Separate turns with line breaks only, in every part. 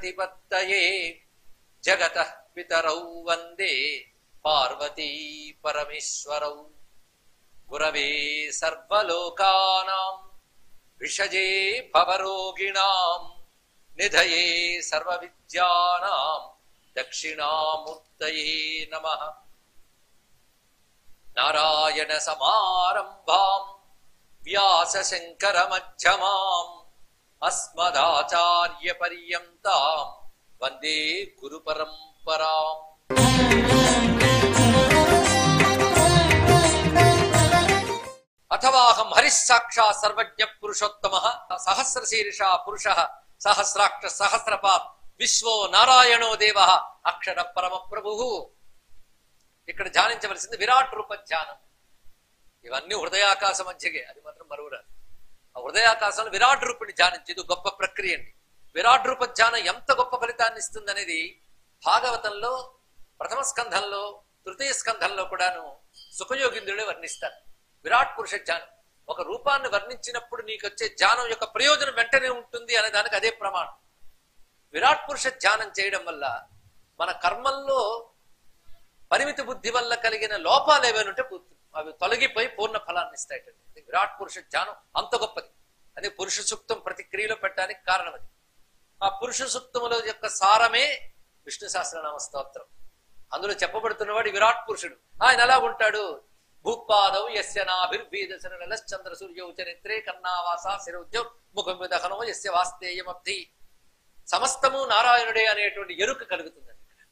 ప్రతిపత్తయే జగత పితరౌ వందే పార్వతీ పరమేశ్వరౌ గురవే సర్వలోకానాం విషజే భవరోగిణాం నిధయే సర్వవిద్యానాం దక్షిణామూర్తయే నమః నారాయణ సమారంభాం వ్యాస శంకర మధ్యమాం అస్మదాచార్య పర్యంతాం వందే గురు పరంపరాం అథవాహం హరిస్సాక్షా సర్వజ్ఞ పురుషోత్తమ సహస్రశీర్ష పురుష సహస్రాక్ష సహస్రపాత్ విశ్వో నారాయణో దేవ అక్షర పరమ ప్రభు ఇక్కడ ధ్యానించవలసింది విరాట్ రూప ధ్యానం ఇవన్నీ హృదయాకాశ మధ్యగే అది మాత్రం మరువురాదు ఆ హృదయాకాశంలో విరాట్ రూపుని ధ్యానించి ఇది గొప్ప ప్రక్రియ అండి విరాట్ రూప ధ్యానం ఎంత గొప్ప ఫలితాన్ని ఇస్తుంది అనేది భాగవతంలో ప్రథమ స్కంధంలో తృతీయ స్కంధంలో కూడాను సుఖయోగింద్రుడే వర్ణిస్తారు విరాట్ పురుష ధ్యానం ఒక రూపాన్ని వర్ణించినప్పుడు నీకు వచ్చే ధ్యానం యొక్క ప్రయోజనం వెంటనే ఉంటుంది అనే దానికి అదే ప్రమాణం విరాట్ పురుష ధ్యానం చేయడం వల్ల మన కర్మల్లో పరిమిత బుద్ధి వల్ల కలిగిన లోపాలు ఏవైనా ఉంటే పూ- అవి తొలగిపోయి పూర్ణ ఫలాన్ని ఇస్తాయటండి ఇది విరాట్ పురుష ధ్యానం అంత గొప్పది అదే పురుష సూక్తం ప్రతి క్రియలో పెట్టడానికి కారణం అది ఆ పురుష సూక్తముల యొక్క సారమే విష్ణు సహస్రనామ స్తోత్రం అందులో చెప్పబడుతున్నవాడు విరాట్ పురుషుడు ఆయన ఎలా ఉంటాడు భూపాదౌ యస్య నాభిర్భీదశన నలశ్చంద్ర సూర్యౌ చరిత్రే కన్నావాస శిరౌద్యౌ ముఖం విదహనో యస్య వాస్తేయమబ్ధి సమస్తము నారాయణుడే అనేటువంటి ఎరుక కలుగుతుందండి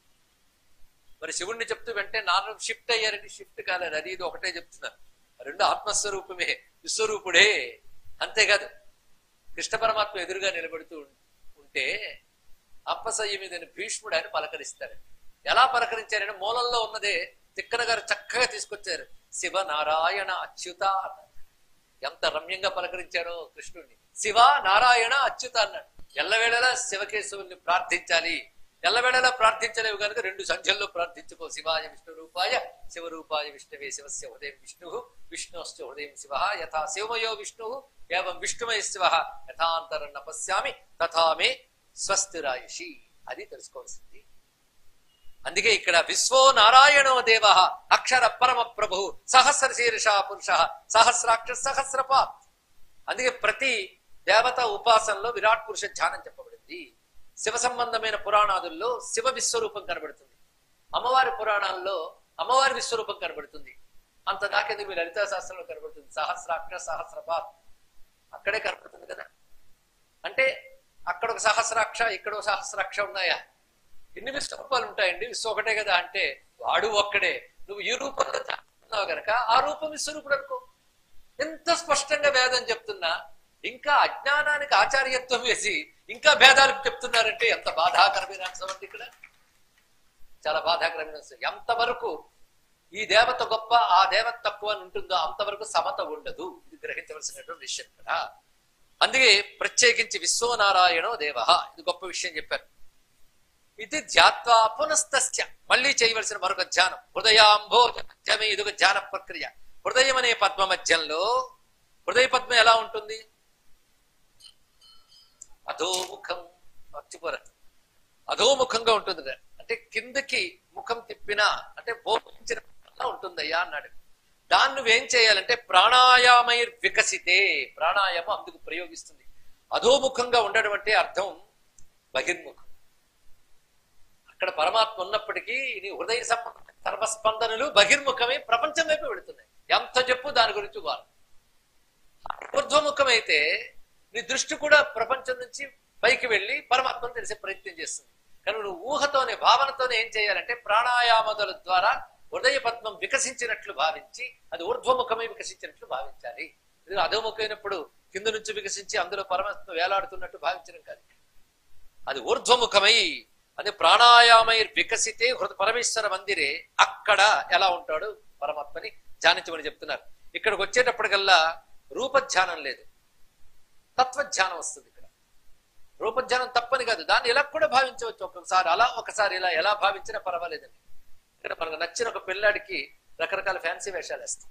మరి శివుణ్ణి చెప్తూ వెంటనే నాన్న షిఫ్ట్ అయ్యారండి షిఫ్ట్ కాలేదు అది ఇది ఒకటే చెప్తున్నారు రెండు ఆత్మస్వరూపమే విశ్వరూపుడే అంతేకాదు కృష్ణ పరమాత్మ ఎదురుగా నిలబడుతూ ఉం- ఉంటే అప్పసయ్య మీదని భీష్ముడు ఆయన పలకరిస్తాడు ఎలా పలకరించారంటే మూలంలో ఉన్నదే తిక్కన గారు చక్కగా తీసుకొచ్చారు శివ నారాయణ అచ్యుత అన్నారు ఎంత రమ్యంగా పలకరించారో కృష్ణుడిని శివ నారాయణ అచ్యుత అన్నాడు ఎల్లవేళలా శివకేశవుల్ని ప్రార్థించాలి ఎల్లవేళలా ప్రార్థించలేవు కనుక రెండు సంఖ్యల్లో ప్రార్థించుకో శివాయ విష్ణు రూపాయ శివరూపాయ విష్ణువే శివస్య హృదయం విష్ణు విష్ణుశ్చ హృదయం శివ యథా శివమయో విష్ణు ఏవం విష్ణుమయ శివ యథాంతరం నపశ్యామి తథా మే స్వస్తిరాయుషి అది తెలుసుకోవాల్సింది అందుకే ఇక్కడ విశ్వో నారాయణో దేవ అక్షర పరమ ప్రభు సహస్ర శీర్ష పురుష సహస్రాక్ష సహస్రపాత్ అందుకే ప్రతి దేవత ఉపాసనలో విరాట్ పురుష ధ్యానం చెప్పబడింది శివ సంబంధమైన పురాణాదుల్లో శివ విశ్వరూపం కనబడుతుంది అమ్మవారి పురాణాల్లో అమ్మవారి విశ్వరూపం కనబడుతుంది అంత దాకెందుకు మీ లలితా శాస్త్రంలో కనబడుతుంది సహస్రాక్ష సహస్రపాత్ అక్కడే కనబడుతుంది కదా అంటే అక్కడ ఒక సహస్రాక్ష ఇక్కడ ఒక సహస్రాక్ష ఉన్నాయా ఎన్ని విశ్వరూపాలు ఉంటాయండి విశ్వ ఒకటే కదా అంటే వాడు ఒక్కడే నువ్వు ఈ రూపంలో ఉన్నావు గనక ఆ రూపం విశ్వరూపుడు అనుకో ఎంత స్పష్టంగా వేదం చెప్తున్నా ఇంకా అజ్ఞానానికి ఆచార్యత్వం వేసి ఇంకా భేదాలు చెప్తున్నారంటే ఎంత బాధాకరమైన అంశం అండి ఇక్కడ చాలా బాధాకరమైన అంశం ఎంతవరకు ఈ దేవత గొప్ప ఆ దేవత తక్కువ అని ఉంటుందో అంతవరకు సమత ఉండదు ఇది గ్రహించవలసినటువంటి విషయం కదా అందుకే ప్రత్యేకించి విశ్వనారాయణో దేవ ఇది గొప్ప విషయం చెప్పారు ఇది ధ్యాత్వా పునస్తస్య మళ్ళీ చేయవలసిన మరొక ధ్యానం హృదయాంభో మధ్యమే ఇది ఒక ధ్యాన ప్రక్రియ హృదయం అనే పద్మ మధ్యంలో హృదయ పద్మం ఎలా ఉంటుంది అధోముఖం మర్చిపోరా అధోముఖంగా ఉంటుంది కదా. అంటే కిందకి ముఖం తిప్పినా అంటే బోధించిన ఉంటుందయ్యా అన్నాడు దాన్ని నువ్వేం చేయాలంటే ప్రాణాయామైర్ వికసితే ప్రాణాయామం అందుకు ప్రయోగిస్తుంది అధోముఖంగా ఉండడం అంటే అర్థం బహిర్ముఖం అక్కడ పరమాత్మ ఉన్నప్పటికీ నీ హృదయ సంబంధ సర్వస్పందనలు బహిర్ముఖమే ప్రపంచం వైపు వెళుతున్నాయి ఎంత చెప్పు దాని గురించి వారు ఊర్ధ్వముఖమైతే నీ దృష్టి కూడా ప్రపంచం నుంచి పైకి వెళ్ళి పరమాత్మను తెలిసే ప్రయత్నం చేస్తుంది కానీ నువ్వు ఊహతోనే భావనతోనే ఏం చేయాలంటే ప్రాణాయామదుల ద్వారా హృదయ పద్మం వికసించినట్లు భావించి అది ఊర్ధ్వముఖమై వికసించినట్లు భావించాలి ఇది అధోముఖమైనప్పుడు కింద నుంచి వికసించి అందులో పరమాత్మ వేలాడుతున్నట్టు భావించడం కాదు అది ఊర్ధ్వముఖమై అది ప్రాణాయామై వికసితే హృద పరమేశ్వర మందిరే అక్కడ ఎలా ఉంటాడు పరమాత్మని ధ్యానించమని చెప్తున్నారు ఇక్కడికి వచ్చేటప్పటికల్లా రూపధ్యానం లేదు తత్వధ్యానం వస్తుంది ఇక్కడ రూపధ్యానం తప్పని కాదు దాన్ని ఇలా కూడా భావించవచ్చు ఒక్కొక్కసారి అలా ఒకసారి ఇలా ఎలా భావించినా పర్వాలేదండి ఇక్కడ మనకు నచ్చిన ఒక పిల్లాడికి రకరకాల ఫ్యాన్సీ వేషాలు వేస్తాం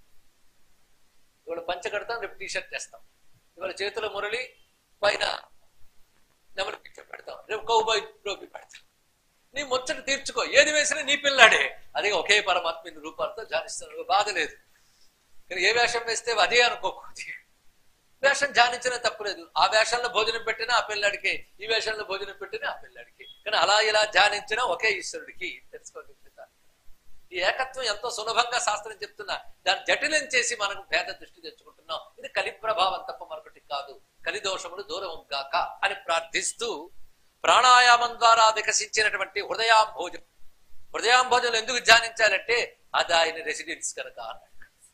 ఇవాళ పంచ కడతాం రేపు టీ షర్ట్ వేస్తాం ఇవాళ చేతిలో మురళి పైన నెమలి భిక్ష పెడతాం రేపు కౌబాయ్ టోపీ పెడతాం నీ ముచ్చట తీర్చుకో ఏది వేసినా నీ పిల్లాడే అదే ఒకే పరమాత్మ రూపాలతో ధ్యానిస్తున్నాడు బాధ లేదు కానీ ఏ వేషం వేస్తే అదే అనుకోకూడదు వేషం ధ్యానించినా తప్పులేదు ఆ వేషంలో భోజనం పెట్టినా ఆ పిల్లాడికి ఈ వేషంలో భోజనం పెట్టినా ఆ పిల్లాడికి కానీ అలా ఇలా ధ్యానించినా ఒకే ఈశ్వరుడికి తెలుసుకోగలుగుతారు ఈ ఏకత్వం ఎంతో సులభంగా శాస్త్రం చెప్తున్నా దాన్ని జటిలం చేసి మనం భేద దృష్టి తెచ్చుకుంటున్నాం ఇది కలి ప్రభావం తప్ప మరొకటి కాదు కలి దోషములు దూరం గాక అని ప్రార్థిస్తూ ప్రాణాయామం ద్వారా వికసించినటువంటి హృదయాంభోజం హృదయాంభోజనం ఎందుకు ధ్యానించాలంటే అది ఆయన రెసిడెన్స్ కనుక అన్నాడు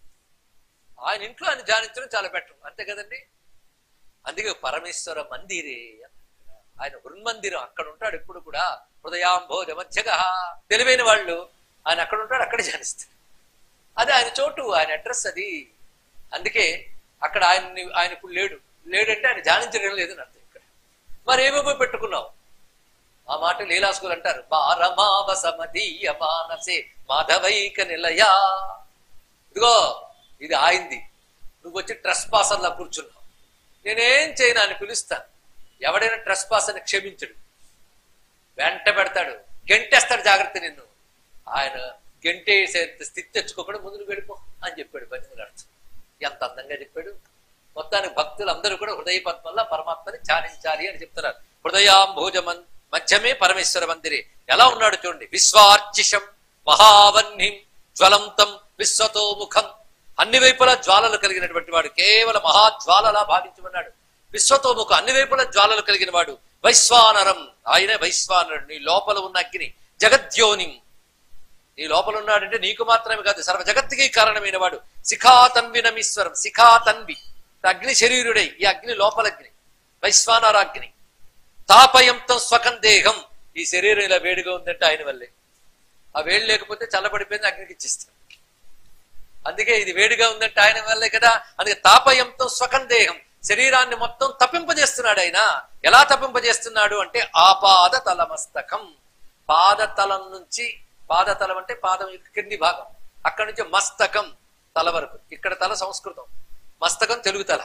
ఆయన ఇంట్లో ఆయన ధ్యానించడం చాలా బెటర్ అంతే కదండి అందుకే పరమేశ్వర మందిరే అన్నాడు. ఆయన హృన్మందిరం అక్కడ ఉంటాడు ఇప్పుడు కూడా హృదయాంభోజ మధ్యగా తెలివైన వాళ్ళు ఆయన అక్కడ ఉంటాడు అక్కడే ధ్యానిస్తారు అది ఆయన చోటు ఆయన అడ్రస్ అది అందుకే అక్కడ ఆయన ఆయన ఇప్పుడు లేడు లేడంటే ఆయన ధ్యానించడం లేదని అర్థం ఇక్కడ మరి ఏమేమో పెట్టుకున్నావు ఆ మాట లీలాసుకులు అంటారు బారమావసమదీయ మానసే మాధవైక నిలయా ఇదిగో ఇది ఆయింది నువ్వు వచ్చి ట్రస్ పాసర్లా కూర్చున్నావు నేనేం చేయను అని పిలుస్తాను ఎవడైనా ట్రస్ పాసర్ని క్షమించడు వెంట పెడతాడు గెంటేస్తాడు జాగ్రత్త నిన్ను ఆయన గెంటేసే స్థితి తెచ్చుకోకుండా ముందు నువ్వు వెళ్ళిపో అని చెప్పాడు బతిమలాడుతూ ఎంత అందంగా చెప్పాడు మొత్తానికి భక్తులు అందరూ కూడా హృదయ పద్మంలో పరమాత్మని ధ్యానించాలి అని చెప్తున్నారు హృదయాంభోజ మన్- మధ్యమే పరమేశ్వర మందిరే ఎలా ఉన్నాడు చూడండి విశ్వార్చిషం మహావన్నిం జ్వలంతం విశ్వతోముఖం అన్ని వైపులా జ్వాలలు కలిగినటువంటి వాడు కేవలం మహాజ్వాలలా భావించమన్నాడు విశ్వతోముఖం అన్ని వైపులా జ్వాలలు కలిగిన వాడు వైశ్వానరం ఆయనే వైశ్వానరుడు నీ లోపల ఉన్న అగ్ని జగద్యోనిం నీ లోపల ఉన్నాడంటే నీకు మాత్రమే కాదు సర్వ జగత్తుకి కారణమైన వాడు శిఖాతన్వినమీశ్వరం శిఖాతన్వి అగ్ని శరీరుడై ఈ అగ్ని లోపల అగ్ని వైశ్వానరాగ్ని తాపయంతో స్వకం దేహం ఈ శరీరం ఇలా వేడిగా ఉందంటే ఆయన వల్లే ఆ వేడి లేకపోతే చల్లబడిపోయింది అగ్నికి ఇచ్చిస్తాం అందుకే ఇది వేడిగా ఉందంటే ఆయన వల్లే కదా అందుకే తాపయంతో స్వకం దేహం శరీరాన్ని మొత్తం తప్పింపజేస్తున్నాడు ఆయన ఎలా తప్పింపజేస్తున్నాడు అంటే ఆపాద తలమస్తకం పాదతలం నుంచి పాదతలం అంటే పాదం యొక్క కింది భాగం అక్కడి నుంచి మస్తకం తల వరకు ఇక్కడ తల సంస్కృతం మస్తకం తెలుగు తల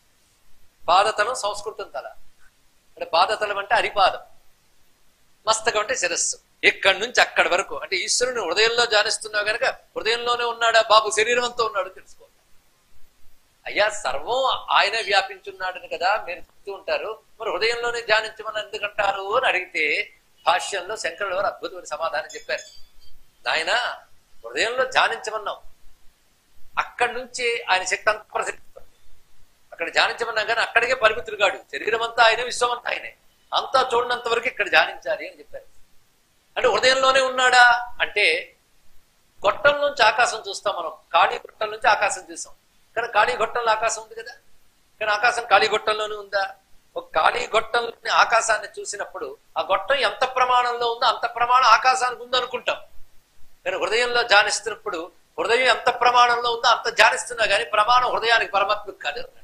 పాదతలం సంస్కృతం తల అంటే పాదతలం అంటే అరిపాదం మస్తకం అంటే శిరస్సు ఇక్కడి నుంచి అక్కడి వరకు అంటే ఈశ్వరుని హృదయంలో ధ్యానిస్తున్నావు గనక హృదయంలోనే ఉన్నాడా బాబు శరీరం అంతా ఉన్నాడు తెలుసుకో అయ్యా సర్వం ఆయనే వ్యాపించున్నాడని కదా మీరు చెప్తూ ఉంటారు మరి హృదయంలోనే ధ్యానించమని ఎందుకంటారు అని అడిగితే భాష్యంలో శంకరుడు వారు అద్భుతమైన సమాధానం చెప్పారు నాయన హృదయంలో ధ్యానించమన్నాం అక్కడి నుంచి ఆయన శక్తి అంతా ప్రసరిస్తుంది అక్కడ ధ్యానించమన్నా కానీ అక్కడికే పరిమితుడు కాడు శరీరం అంతా ఆయనే విశ్వం అంతా ఆయనే అంతా చూడనంత వరకు ఇక్కడ ధ్యానించాలి అని చెప్పారు అంటే హృదయంలోనే ఉన్నాడా అంటే గొట్టం నుంచి ఆకాశం చూస్తాం మనం ఖాళీ గొట్టం నుంచి ఆకాశం చూస్తాం కానీ ఖాళీ గొట్టంలో ఆకాశం ఉంది కదా కానీ ఆకాశం ఖాళీ గొట్టంలోనే ఉందా ఒక ఖాళీ గొట్టంలోని ఆకాశాన్ని చూసినప్పుడు ఆ గొట్టం ఎంత ప్రమాణంలో ఉందో అంత ప్రమాణం ఆకాశానికి ఉందనుకుంటాం కానీ హృదయంలో ధ్యానిస్తున్నప్పుడు హృదయం ఎంత ప్రమాణంలో ఉందో అంత ధ్యానిస్తున్నా కానీ ప్రమాణం హృదయానికి పరమాత్మకు కాదు అన్నట్లు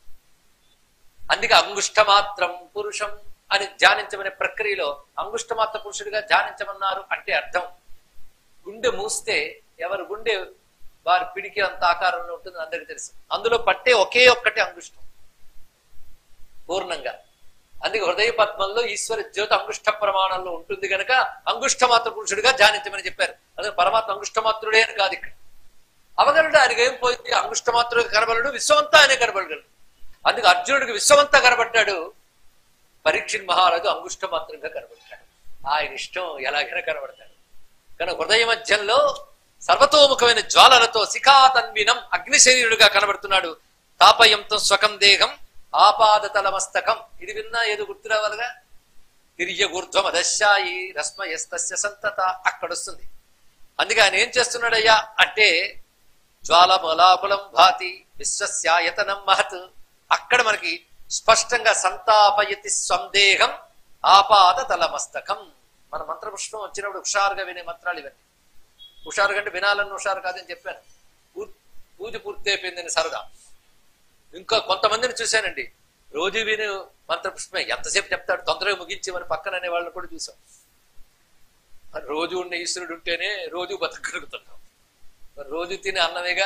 అందుకే అంగుష్టమాత్రం పురుషం అని ధ్యానించమనే ప్రక్రియలో అంగుష్టమాత్ర పురుషుడిగా ధ్యానించమన్నారు అంటే అర్థం గుండె మూస్తే ఎవరు గుండె వారి పిడికి అంత ఆకారంలో ఉంటుంది అందరికీ తెలుసు అందులో పట్టే ఒకే ఒక్కటి అంగుష్టం పూర్ణంగా అందుకే హృదయ పద్మంలో ఈశ్వర జ్యోతి అంగుష్ట ప్రమాణంలో ఉంటుంది కనుక అంగుష్టమాత్ర పురుషుడిగా ధ్యానించమని చెప్పారు అదే పరమాత్మ అంగుష్టమాత్రుడే అని కాదు ఇక్కడ అవగలడు ఆయనకి ఏం పోయింది అంగుష్టమాత్రుడిగా కనబడడు విశ్వమంతా ఆయనే కనబడగలడు అందుకే అర్జునుడికి విశ్వమంతా కనబడ్డాడు పరీక్షణ్ మహారాజు అంగుష్ట మాత్రంగా కనబడతాడు ఆయన ఇష్టం ఎలాగైనా కనబడతాడు కానీ హృదయ మధ్యంలో సర్వతోముఖమైన జ్వాలలతో శిఖాతన్వినం అగ్ని శరీరుడుగా కనబడుతున్నాడు తాపయంతో స్వకం దేహం ఆపాదతల మస్తకం ఇది విన్నా ఏదో గుర్తు రావాలిగా తిరియగూర్ధ్వం అదశాయి రస్మయస్తస్య సంతత అక్కడ వస్తుంది అందుకే ఆయన ఏం చేస్తున్నాడయ్యా అంటే జ్వాలమలాకులం భాతి విశ్వస్యాయతనం మహత్ అక్కడ మనకి స్పష్టంగా సంతాపయతి సందేహం ఆపాద తలమస్తకం మన మంత్రపుష్పం వచ్చినప్పుడు హుషారుగా వినే మంత్రాలు ఇవన్నీ హుషారుగా అంటే వినాలని హుషారు కాదని చెప్పాను పూర్- పూజ పూర్తి అయిపోయిందని సరదా ఇంకా కొంతమందిని చూశానండి రోజు విని మంత్రపుష్పమే ఎంతసేపు చెప్తాడు తొందరగా ముగించి మన పక్కన అనే వాళ్ళని కూడా చూసాం మరి రోజు ఉన్న ఈశ్వరుడు ఉంటేనే రోజు బతకగలుగుతున్నాం మరి రోజు తినే అన్నమేగా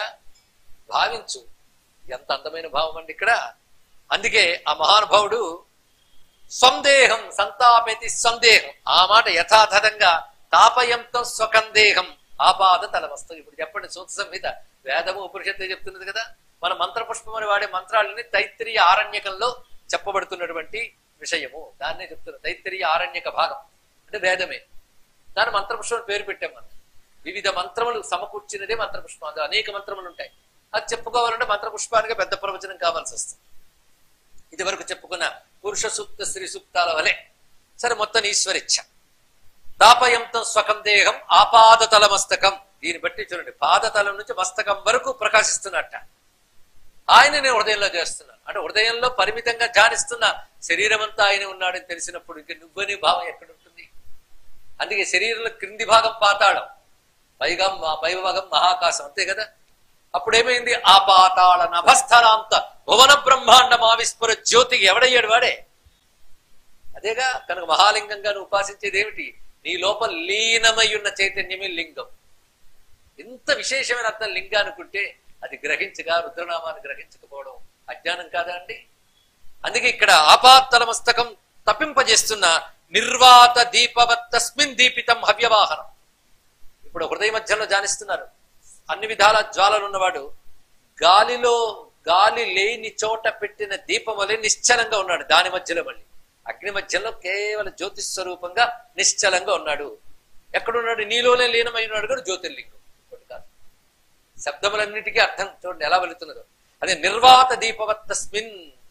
భావించు ఎంత అందమైన భావం అండి ఇక్కడ అందుకే ఆ మహానుభావుడు సందేహం సంతాపేతి సందేహం ఆ మాట యథాతథంగా తాపయంతో స్వకందేహం ఆపాద తలమస్తు ఇప్పుడు చెప్పండి సూత సంహిత వేదము ఉపనిషత్తు చెప్తున్నది కదా మన మంత్రపుష్పం అని వాడే మంత్రాలని తైత్రీయ ఆరణ్యకంలో చెప్పబడుతున్నటువంటి విషయము దాన్నే చెప్తున్నారు తైత్రీయ ఆరణ్యక భాగం అంటే వేదమే దాని మంత్రపుష్పం అని పేరు పెట్టాం మనం వివిధ మంత్రములు సమకూర్చినదే మంత్రపుష్పం అందులో అనేక మంత్రములు ఉంటాయి అది చెప్పుకోవాలంటే మంత్రపుష్పానికి పెద్ద ప్రవచనం కావాల్సి వస్తుంది ఇది వరకు చెప్పుకున్న పురుష సూక్త స్త్రీ సూక్తాల వలె సరే మొత్తం ఈశ్వరిచ్ఛ దాపయంతో స్వకం దేహం ఆపాదతల మస్తకం దీన్ని బట్టి చూడండి పాదతలం నుంచి మస్తకం వరకు ప్రకాశిస్తున్నట్ట ఆయన నేను హృదయంలో చేస్తున్నాను అంటే హృదయంలో పరిమితంగా ధ్యానిస్తున్న శరీరం అంతా ఆయన ఉన్నాడని తెలిసినప్పుడు ఇంక నువ్వని భావం ఎక్కడుంటుంది అందుకే శరీరంలో క్రింది భాగం పాతాళం పైగా మా- పై భాగం మహాకాశం అంతే కదా అప్పుడు ఏమైంది ఆ పాతాళ నభస్థలాంత భువన బ్రహ్మాండం ఆవిస్ఫుర జ్యోతికి ఎవడయ్యాడు వాడే అదేగా కనుక మహాలింగంగా నువ్వు ఉపాసించేది ఏమిటి నీ లోపల లీనమై ఉన్న చైతన్యమే లింగం ఎంత విశేషమైన అర్థం లింగా అనుకుంటే అది గ్రహించగా రుద్రనామాన్ని గ్రహించకపోవడం అజ్ఞానం కాదా అండి అందుకే ఇక్కడ ఆపాత్తల మస్తకం తప్పింపజేస్తున్న నిర్వాత దీపవత్ తస్మిన్ దీపితం హవ్యవాహనం ఇప్పుడు హృదయ మధ్యంలో జానిస్తున్నారు అన్ని విధాల జ్వాలలు ఉన్నవాడు గాలిలో గాలి లేని చోట పెట్టిన దీపం వలె నిశ్చలంగా ఉన్నాడు దాని మధ్యలో మళ్ళీ అగ్ని మధ్యంలో కేవలం జ్యోతిష్ స్వరూపంగా నిశ్చలంగా ఉన్నాడు ఎక్కడున్నాడు నీలోనే లీనమై ఉన్నాడు కూడా జ్యోతిర్లింగం ఇంకోటి కాదు శబ్దములన్నిటికీ అర్థం చూడండి ఎలా వెళుతున్నదో అదే నిర్వాత దీపవత్ తస్మిన్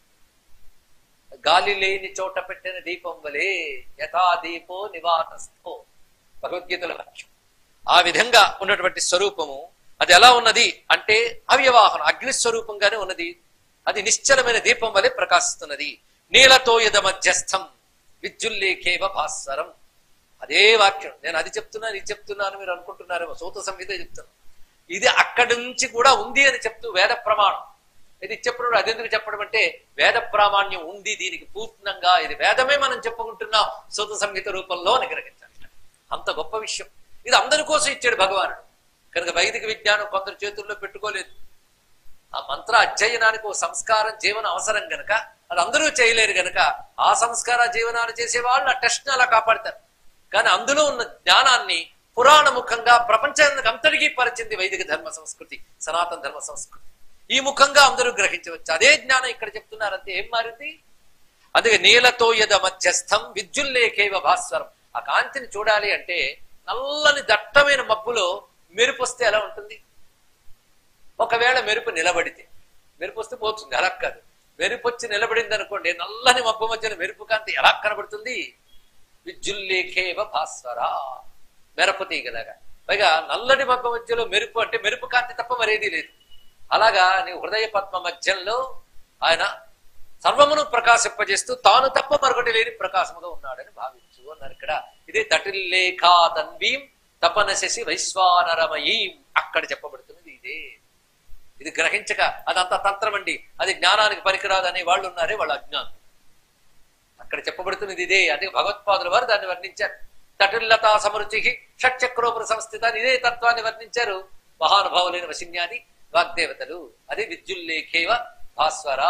గాలి లేని చోట పెట్టిన దీపం వలె యథా దీపో నివాతస్థో భగవద్గీతల వాక్యం ఆ విధంగా ఉన్నటువంటి స్వరూపము అది ఎలా ఉన్నది అంటే అవ్యవాహనం అగ్ని స్వరూపంగానే ఉన్నది అది నిశ్చలమైన దీపం వలె ప్రకాశిస్తున్నది నీలతోయద మధ్యస్థం విద్యుల్లేఖేవ భాస్వరం అదే వాక్యం నేను అది చెప్తున్నాను ఇది చెప్తున్నాను మీరు అనుకుంటున్నారేమో సూత సంహిత చెప్తాను ఇది అక్కడి నుంచి కూడా ఉంది అని చెప్తూ వేద ప్రమాణం ఇది చెప్పడం అదెందుకు చెప్పడం అంటే వేద ప్రామాణ్యం ఉంది దీనికి పూర్ణంగా ఇది వేదమే మనం చెప్పుకుంటున్నాం సూత సంహిత రూపంలో అని గ్రహించాలి అంత గొప్ప విషయం ఇది అందరి కోసం ఇచ్చాడు భగవానుడు కనుక వైదిక విజ్ఞానం కొందరు చేతుల్లో పెట్టుకోలేదు ఆ మంత్ర అధ్యయనానికి ఒక సంస్కారం జీవనం అవసరం గనక అది అందరూ చేయలేరు గనక ఆ సంస్కార జీవనాలు చేసే వాళ్ళు ఆ టెస్ట్ అలా కాపాడతారు కానీ అందులో ఉన్న జ్ఞానాన్ని పురాణ ముఖంగా ప్రపంచానికి అంతటికీ పరిచింది వైదిక ధర్మ సంస్కృతి సనాతన ధర్మ సంస్కృతి ఈ ముఖంగా అందరూ గ్రహించవచ్చు అదే జ్ఞానం ఇక్కడ చెప్తున్నారంటే ఏం మారింది అందుకే నీలతో యద మధ్యస్థం విద్యుల్లేఖేవ భాస్వరం ఆ కాంతిని చూడాలి అంటే నల్లని దట్టమైన మబ్బులో మెరుపు వస్తే ఎలా ఉంటుంది ఒకవేళ మెరుపు నిలబడితే మెరుపు వస్తే పోతుంది అలా కాదు మెరుపు వచ్చి నిలబడింది అనుకోండి నల్లని మబ్బు మధ్యన మెరుపు కాంతి ఎలా కనబడుతుంది విద్యుల్లేఖేవ భాస్వర మెరపు తీగలాగా పైగా నల్లటి మబ్బు మధ్యలో మెరుపు అంటే మెరుపు కాంతి తప్ప మరేదీ లేదు అలాగా నీ హృదయ పద్మ మధ్యంలో ఆయన సర్వమును ప్రకాశింపజేస్తూ తాను తప్ప మరొకటి లేని ప్రకాశముగా ఉన్నాడని భావించు అన్నారు ఇక్కడ ఇదే తటిల్లేఖా తన్వీం తపన శశి వైశ్వానరమయీం అక్కడ చెప్పబడుతున్నది ఇదే ఇది గ్రహించక అదంతా తంత్రం అండి అది జ్ఞానానికి పనికిరాదు అనే వాళ్ళు ఉన్నారే వాళ్ళ అజ్ఞానం అక్కడ చెప్పబడుతున్నది ఇదే అదే భగవత్పాదుల వారు దాన్ని వర్ణించారు తటుల్లతా సమరుచి షట్చక్రోపుర సంస్థిత అని ఇదే తత్వాన్ని వర్ణించారు మహానుభావులైన వశిన్యాది వాగ్దేవతలు అదే విద్యుల్లేఖేవ భాస్వరా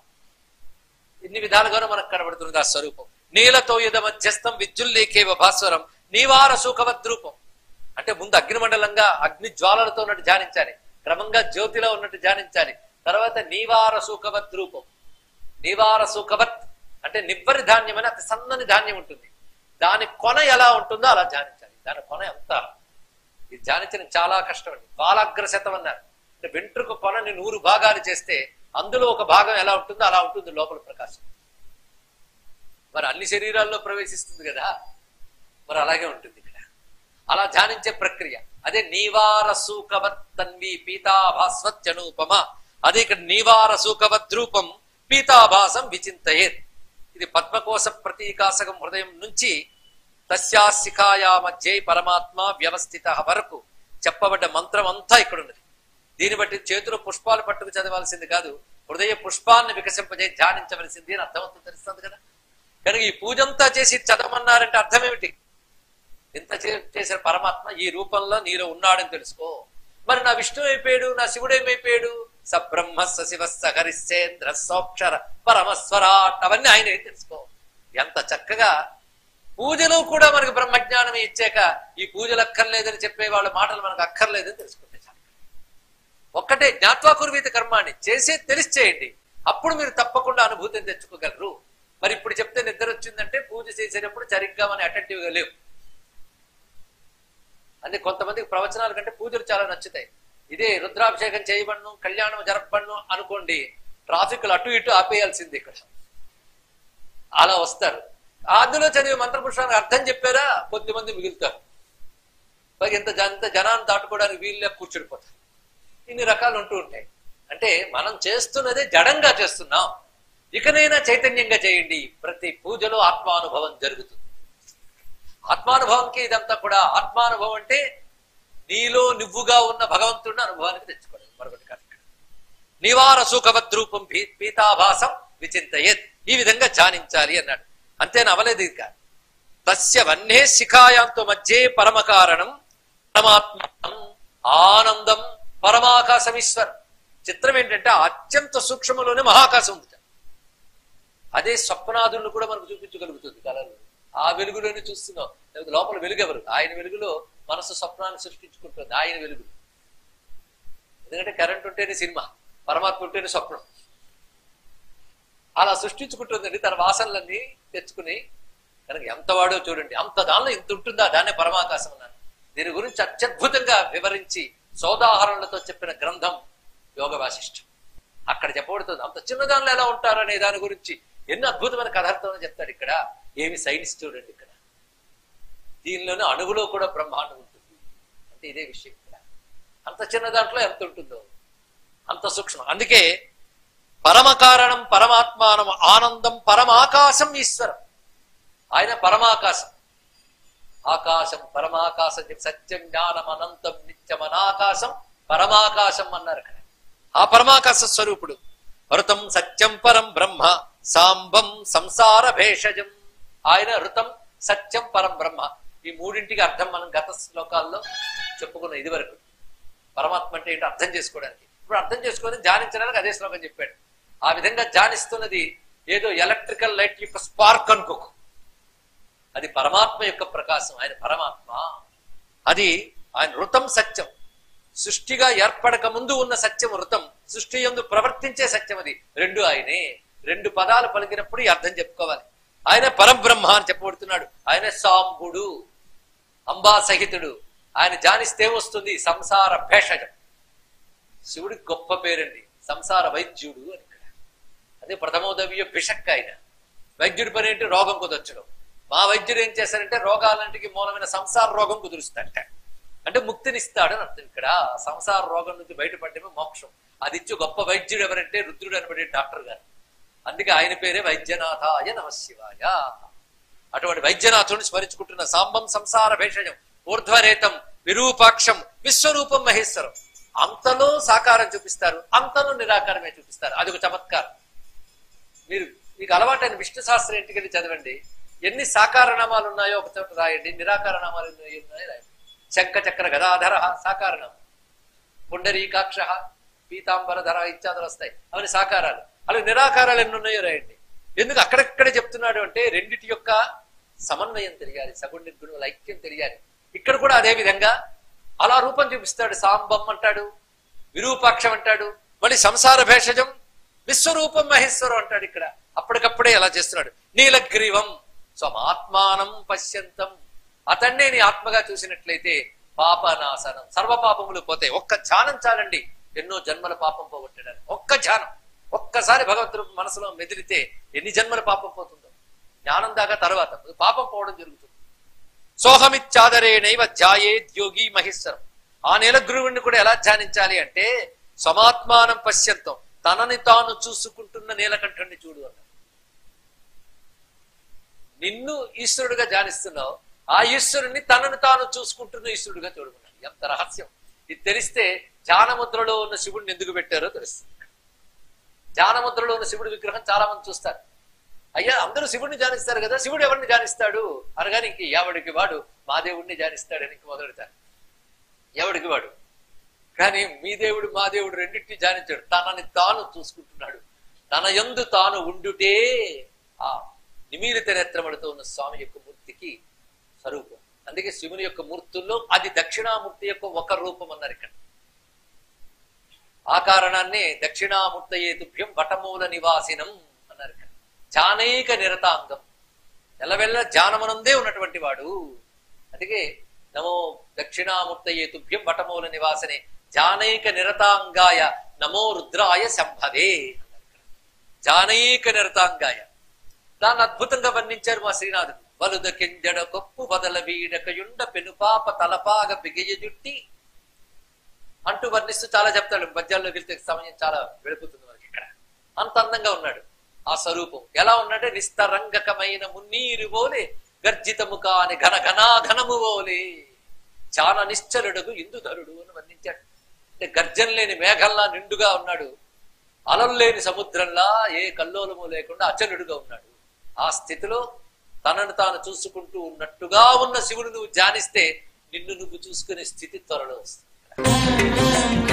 ఇన్ని విధాలుగాను మనకు కనబడుతున్నది ఆ స్వరూపం నీలతో యుధ మధ్యస్థం విద్యుల్లేఖేవ భాస్వరం నీవార సుఖవద్రూపం అంటే ముందు అగ్నిమండలంగా అగ్ని జ్వాలలతో ఉన్నట్టు ధ్యానించాలి క్రమంగా జ్యోతిలో ఉన్నట్టు ధ్యానించాలి తర్వాత నీవార సుఖవత్ రూపం నీవార సుఖవత్ అంటే నివ్వరి ధాన్యం అని అతి సన్నని ధాన్యం ఉంటుంది దాని కొన ఎలా ఉంటుందో అలా ధ్యానించాలి దాని కొన ఎంత ఇది ధ్యానించడం చాలా కష్టం అండి బాలాగ్రశతం అన్నారు అంటే వెంట్రుక కొనని నూరు భాగాలు చేస్తే అందులో ఒక భాగం ఎలా ఉంటుందో అలా ఉంటుంది లోపల ప్రకాశం మరి అన్ని శరీరాల్లో ప్రవేశిస్తుంది కదా మరి అలాగే ఉంటుంది ఇక్కడ అలా ధ్యానించే ప్రక్రియ అదే నీవార సూకవత్ తన్వి పీతాభాస్వత్యనూపమ అదే ఇక్కడ నీవార సూకవత్ రూపం పీతాభాసం విచింతయేత్ ఇది పద్మకోశ ప్రతీకాశకం హృదయం నుంచి తస్యాశిఖాయా మధ్య పరమాత్మ వ్యవస్థిత వరకు చెప్పబడ్డ మంత్రం అంతా ఇక్కడ ఉన్నది దీన్ని బట్టి చేతిలో పుష్పాలు పట్టుకు చదవాల్సింది కాదు హృదయ పుష్పాన్ని వికసింపజే ధ్యానించవలసింది అని అర్థమవుతుంది తెలుస్తుంది కదా కనుక ఈ పూజంతా చేసి చదవమన్నారంటే అర్థం ఏమిటి ఇంత చే- చేసిన పరమాత్మ ఈ రూపంలో నీలో ఉన్నాడని తెలుసుకో మరి నా విష్ణు అయిపోయాడు నా శివుడు ఏమైపోయాడు సబ్రహ్మ శివ సహరిశ్చేంద్ర సోక్షర పరమస్వరాట్ అవన్నీ ఆయన తెలుసుకో ఎంత చక్కగా పూజలో కూడా మనకు బ్రహ్మజ్ఞానం ఇచ్చాక ఈ పూజలు అక్కర్లేదని చెప్పే వాళ్ళ మాటలు మనకు అక్కర్లేదని తెలుసుకుంటే చాలు ఒక్కటే జ్ఞాత్వా కుర్వీత కర్మాన్ని చేసే తెలిసి చేయండి అప్పుడు మీరు తప్పకుండా అనుభూతిని తెచ్చుకోగలరు మరి ఇప్పుడు చెప్తే నిద్ర వచ్చిందంటే పూజ చేసేటప్పుడు సరిగ్గా మన attentive గా లేవు అంటే కొంతమందికి ప్రవచనాల కంటే పూజలు చాలా నచ్చుతాయి ఇదే రుద్రాభిషేకం చేయబడను కళ్యాణం జరపబడను అనుకోండి ట్రాఫిక్లు అటు ఇటు ఆపేయాల్సింది ఇక్కడ అలా వస్తారు అందులో చదివే మంత్రపురుషానికి అర్థం చెప్పారా కొద్దిమంది మిగులుతారు పైగా ఇంత జ- ఇంత జనాన్ని దాటుకోవడానికి వీళ్ళే కూర్చుడిపోతారు ఇన్ని రకాలు ఉంటూ ఉంటాయి అంటే మనం చేస్తున్నదే జడంగా చేస్తున్నాం ఇకనైనా చైతన్యంగా చేయండి ప్రతి పూజలో ఆత్మానుభవం జరుగుతుంది ఆత్మానుభవంకి ఇదంతా కూడా ఆత్మానుభవం అంటే నీలో నువ్వుగా ఉన్న భగవంతుడిని అనుభవానికి తెచ్చుకోవడం మరొకటి కాదు ఇక్కడ. నివార సుఖవద్రూపం పీ- పీతాభాసం విచింతయేత్ ఈ విధంగా ధ్యానించాలి అన్నాడు అంతేనా అవలేదు ఇక తస్య వన్నే శిఖాయాంతో మధ్యే పరమ కారణం పరమాత్మ ఆనందం పరమాకాశమీశ్వర్ చిత్రం ఏంటంటే అత్యంత సూక్ష్మలోనే మహాకాశం ఉంది అదే స్వప్నాదులను కూడా మనకు చూపించగలుగుతుంది కళలు ఆ వెలుగులోనే చూస్తున్నాం లేకపోతే లోపల వెలుగు ఎవరు ఆయన వెలుగులో మనసు స్వప్నాన్ని సృష్టించుకుంటుంది ఆయన వెలుగు ఎందుకంటే కరెంట్ ఉంటేనే సినిమా పరమాత్మ ఉంటేనే స్వప్నం అలా సృష్టించుకుంటుందండి తన వాసనలన్నీ తెచ్చుకుని కనుక ఎంత వాడో చూడండి అంత దానిలో ఇంత ఉంటుందా దాన్నే పరమాకాశం అన్నాను దీని గురించి అత్యద్భుతంగా వివరించి సోదాహరణలతో చెప్పిన గ్రంథం యోగ వాసిష్టం అక్కడ చెప్పబడుతుంది అంత చిన్న దానిలో ఎలా ఉంటారు అనే దాని గురించి ఎన్ని అద్భుతమైన కథార్థం చెప్తాడు ఇక్కడ ఏమి సైన్స్ చూడండి ఇక్కడ దీనిలోనే అణువులో కూడా బ్రహ్మాండం ఉంటుంది అంటే ఇదే విషయం ఇక్కడ అంత చిన్న దాంట్లో ఎంత ఉంటుందో అంత సూక్ష్మం అందుకే పరమ కారణం పరమాత్మానం ఆనందం పరమాకాశం ఈశ్వరం ఆయన పరమాకాశం ఆకాశం పరమాకాశం చెప్పి సత్యం జ్ఞానం అనంతం నిత్యం అనాకాశం పరమాకాశం అన్నారు అక్కడ ఆ పరమాకాశ స్వరూపుడు ఋతం సత్యం పరం బ్రహ్మ సాంబం సంసార భేషజం ఆయన ఋతం సత్యం పరం బ్రహ్మ ఈ మూడింటికి అర్థం మనం గత శ్లోకాల్లో చెప్పుకున్న ఇది వరకు పరమాత్మ అంటే ఏంటో అర్థం చేసుకోవడానికి ఇప్పుడు అర్థం చేసుకొని ధ్యానించడానికి అదే శ్లోకం చెప్పాడు ఆ విధంగా ధ్యానిస్తున్నది ఏదో ఎలక్ట్రికల్ లైట్ యొక్క స్పార్క్ అనుకోకు అది పరమాత్మ యొక్క ప్రకాశం ఆయన పరమాత్మ అది ఆయన ఋతం సత్యం సృష్టిగా ఏర్పడక ముందు ఉన్న సత్యం ఋతం సృష్టి ఎందు ప్రవర్తించే సత్యం అది రెండు ఆయనే రెండు పదాలు పలికినప్పుడు ఈ అర్థం చెప్పుకోవాలి ఆయన పరబ్రహ్మ అని చెప్పబడుతున్నాడు ఆయన సాంబుడు అంబా సహితుడు ఆయన ధ్యానిస్తే వస్తుంది సంసార భేషజం శివుడికి గొప్ప పేరండి సంసార వైద్యుడు అని ఇక్కడ అదే ప్రథమోదవ్య బిషక్ ఆయన వైద్యుడి పని ఏంటి రోగం కుదర్చడం మా వైద్యుడు ఏం చేశారంటే రోగాలంటికి మూలమైన సంసార రోగం కుదురుస్తాడట అంటే ముక్తినిస్తాడు అని అర్థం ఇక్కడ సంసార రోగం నుంచి బయటపడమే మోక్షం అది ఇచ్చి గొప్ప వైద్యుడు ఎవరంటే రుద్రుడు అనబడే డాక్టర్ గారు అందుకే ఆయన పేరే వైద్యనాథాయ నమశివాయ అటువంటి వైద్యనాథుని స్మరించుకుంటున్న సాంబం సంసార భేషజం ఊర్ధ్వరేతం విరూపాక్షం విశ్వరూపం మహేశ్వరం అంతలో సాకారం చూపిస్తారు అంతలో నిరాకారమే చూపిస్తారు అది ఒక చమత్కారం మీరు మీకు అలవాటైన విష్ణు శాస్త్రం ఇంటికి వెళ్ళి చదవండి ఎన్ని సాకార నామాలు ఉన్నాయో ఒక చోట రాయండి నిరాకార నామాలు ఎన్ని ఉన్నాయో రాయండి శంఖ చక్ర గదాధర సాకార నామం పుండరీకాక్ష పీతాంబరధర ఇత్యాదులు వస్తాయి అవన్నీ సాకారాలు అలాగే నిరాకారాలు ఎన్ని ఉన్నాయో రాయండి ఎందుకు అక్కడెక్కడే చెప్తున్నాడు అంటే రెండిటి యొక్క సమన్వయం తెలియాలి సగుణ నిర్గుణుల ఐక్యం తెలియాలి ఇక్కడ కూడా అదే విధంగా అలా రూపం చూపిస్తాడు సాంబం అంటాడు విరూపాక్షం అంటాడు మళ్ళీ సంసార భేషజం విశ్వరూపం మహేశ్వరం అంటాడు ఇక్కడ అప్పటికప్పుడే ఎలా చేస్తున్నాడు నీలగ్రీవం స్వమాత్మానం పశ్యంతం అతన్నే నీ ఆత్మగా చూసినట్లయితే పాపనాశనం సర్వ పాపములు పోతాయి ఒక్క ధ్యానం చాలండి ఎన్నో జన్మల పాపం పోగొట్టడానికి ఒక్క ధ్యానం ఒక్కసారి భగవంతుడు మనసులో మెదిలితే ఎన్ని జన్మల పాపం పోతుందో జ్ఞానం దాకా తర్వాత పాపం పోవడం జరుగుతుంది సోహమిత్యాదరేణైవ ధ్యాయేద్యోగి మహేశ్వరం ఆ నెల గురువుని కూడా ఎలా ధ్యానించాలి అంటే సమాత్మానం పశ్యంతం తనని తాను చూసుకుంటున్న నీలకంఠుణ్ణి చూడు అన్నాడు నిన్ను ఈశ్వరుడుగా ధ్యానిస్తున్నావు ఆ ఈశ్వరుణ్ణి తనను తాను చూసుకుంటున్న ఈశ్వరుడుగా చూడమన్నాడు ఎంత రహస్యం ఇది తెలిస్తే ధ్యానముద్రలో ఉన్న శివుడిని ఎందుకు పెట్టారో తెలుస్తుంది ధ్యానముద్రలో ఉన్న శివుడి విగ్రహం చాలా మంది చూస్తారు అయ్యా అందరూ శివుడిని ధ్యానిస్తారు కదా శివుడు ఎవరిని ధ్యానిస్తాడు అనగానే ఇంక ఎవడికి వాడు మా దేవుడిని ధ్యానిస్తాడని ఇంక మొదలెడతారు ఎవడికి వాడు కానీ మీ దేవుడు మా దేవుడు రెండింటిని ధ్యానించాడు తనని తాను చూసుకుంటున్నాడు తన యందు తాను ఉండుటే ఆ నిమీలిత నేత్రములతో ఉన్న స్వామి యొక్క మూర్తికి స్వరూపం అందుకే శివుని యొక్క మూర్తుల్లో అది దక్షిణామూర్తి యొక్క ఒక రూపం అన్నారు ఇక్కడ ఆ కారణాన్ని దక్షిణామూర్తయే తుభ్యం వటమూల నివాసినం అన్నారు ఇక్కడ జానైక నిరతాంగం ఎల్లవెల్ల జానమనందే ఉన్నటువంటి వాడు అందుకే నమో దక్షిణామూర్తయే తుభ్యం వటమూల నివాసనే జానైక నిరతాంగాయ నమో రుద్రాయ శంభవే అన్నారు ఇక్కడ. జానైక నిరతాంగాయ దాన్ని అద్భుతంగా వర్ణించారు మా శ్రీనాథుడు వలుద కెంజడ కొప్పు వదల వీడకయుండ పెనుపాప తలపాగ బిగయ జుట్టి అంటూ వర్ణిస్తూ చాలా చెప్తాడు పద్యాల్లోకి వెళ్తే సమయం చాలా వెళ్ళిపోతుంది మనకి ఇక్కడ అంత అందంగా ఉన్నాడు ఆ స్వరూపం ఎలా ఉన్నాడే నిస్తరంగకమైన మున్నీరు పోలే గర్జితము కాని ఘన ఘనాఘనము పోలే చాలా నిశ్చలుడుగు ఇందుధరుడు అని వర్ణించాడు అంటే గర్జన లేని మేఘంలా నిండుగా ఉన్నాడు అలలు లేని సముద్రంలా ఏ కల్లోలము లేకుండా అచలుడుగా ఉన్నాడు ఆ స్థితిలో తనను తాను చూసుకుంటూ ఉన్నట్టుగా ఉన్న శివుడు నువ్వు ధ్యానిస్తే నిన్ను నువ్వు చూసుకునే స్థితి త్వరలో వస్తుంది